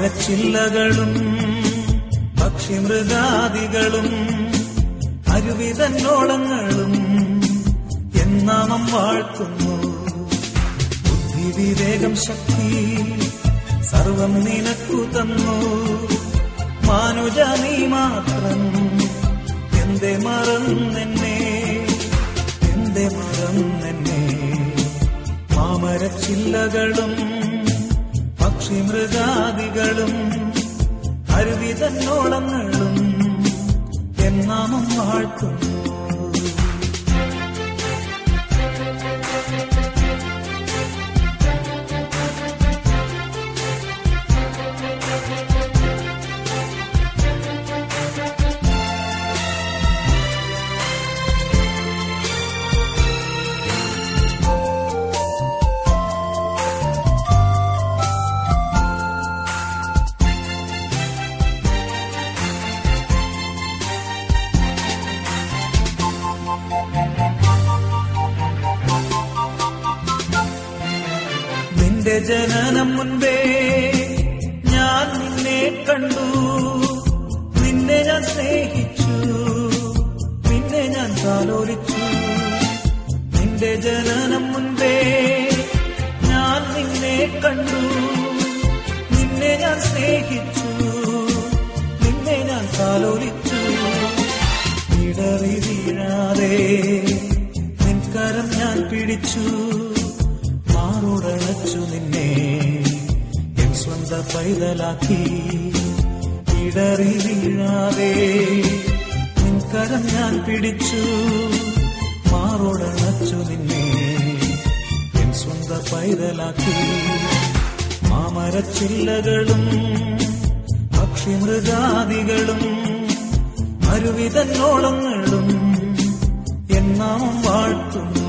മാമരച്ചില്ലകളും പക്ഷിമൃഗാദികളും അരുവിതന്നോളങ്ങളും എന്നാമം വാഴ്ത്തുന്നു ബുദ്ധിവിവേകം ശക്തി സർവം നിനക്കു തന്നു മാനുജ നീ മാത്രം എന്റെ മറന്നെന്നെ എന്റെ മറന്നെന്നെ മാമരച്ചില്ലകളും പക്ഷിമൃഗാദികളും അരുവിതന്നോളങ്ങളും എന്നാമം വാഴ്ത്തുന്നു നിന്റെ ജനനം മുൻപേ ഞാൻ നിന്നെ കണ്ടു നിന്നെ ഞാൻ സ്നേഹിച്ചു നിന്നെ ഞാൻ താലോലിച്ചു നിന്റെ ജനനം മുൻപേ ഞാൻ നിന്നെ കണ്ടു നിന്നെ ഞാൻ സ്നേഹിച്ചു നിന്നെ ഞാൻ താലോലിച്ചു ഇടറി വീഴാതെ നിൻകരം ഞാൻ പിടിച്ചു മാറോടണച്ചു നിന്നെ എൻ സ്വന്ത പൈതലാക്കി ഇടറി വീഴാതെ നിൻകരം ഞാൻ പിടിച്ചു മാറോടണച്ചു നിന്നെ എൻ സ്വന്ത പൈതലാക്കി മാമരച്ചില്ലകളും പക്ഷിമൃഗാദികളും അരുവിതന്നോളങ്ങളും എന്നാമം വാഴ്ത്തുന്നു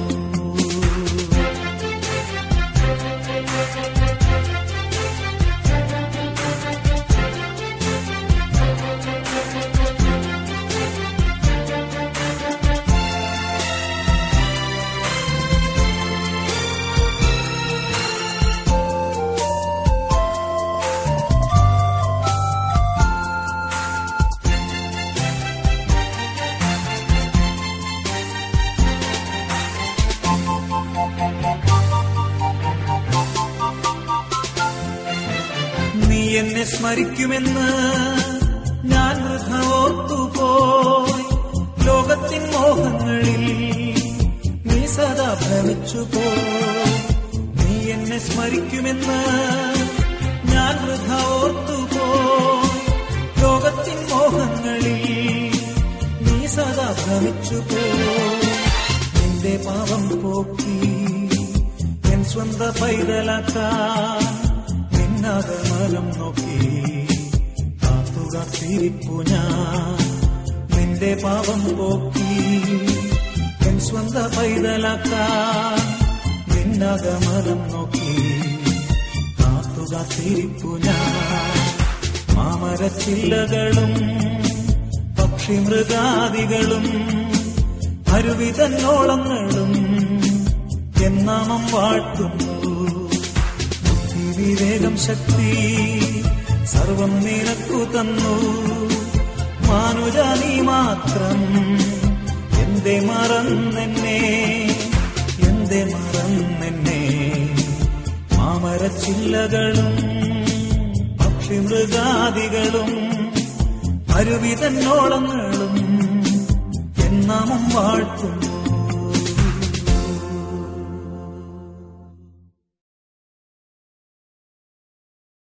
നീ എന്നെ സ്മരിക്കുമെന്ന് ഞാൻ വൃഥ ഓർത്തുപോയി ലോകത്തിൻ മോഹങ്ങളിൽ നീ സദാ ഭ്രമിച്ചുപോയി നീ എന്നെ സ്മരിക്കുമെന്ന് ഞാൻ വൃഥ ഓർത്തുപോയി ലോകത്തിൻ മോഹങ്ങളിൽ നീ സദാ ഭ്രമിച്ചുപോയി നിന്റെ പാപം പോക്കി എൻ സ്വന്ത പൈതലാക്കാൻ നിന്നകമലം നോക്കി കാത്തുകാത്തിരിപ്പു ഞാൻ നിന്റെ പാപം പോക്കി എൻ സ്വന്ത പൈതലാക്കാൻ നിന്നകമലം നോക്കി കാത്തുകാത്തിരിപ്പു ഞാൻ മാമരച്ചില്ലകളും പക്ഷിമൃഗാദികളും അരുവിതന്നോളങ്ങളും എന്നാമം വാഴ്ത്തുന്നു ബുദ്ധിവിവേകം ശക്തി സർവം നിനക്കു തന്നു മാനുജ നീ മാത്രം എന്റെ മറന്നെന്നെ എന്റെ മറന്നെന്നെ മാമരച്ചില്ലകളും പക്ഷിമൃഗാദികളും അരുവിതന്നോളങ്ങളും എന്നാമം വാഴ്ത്തുന്നു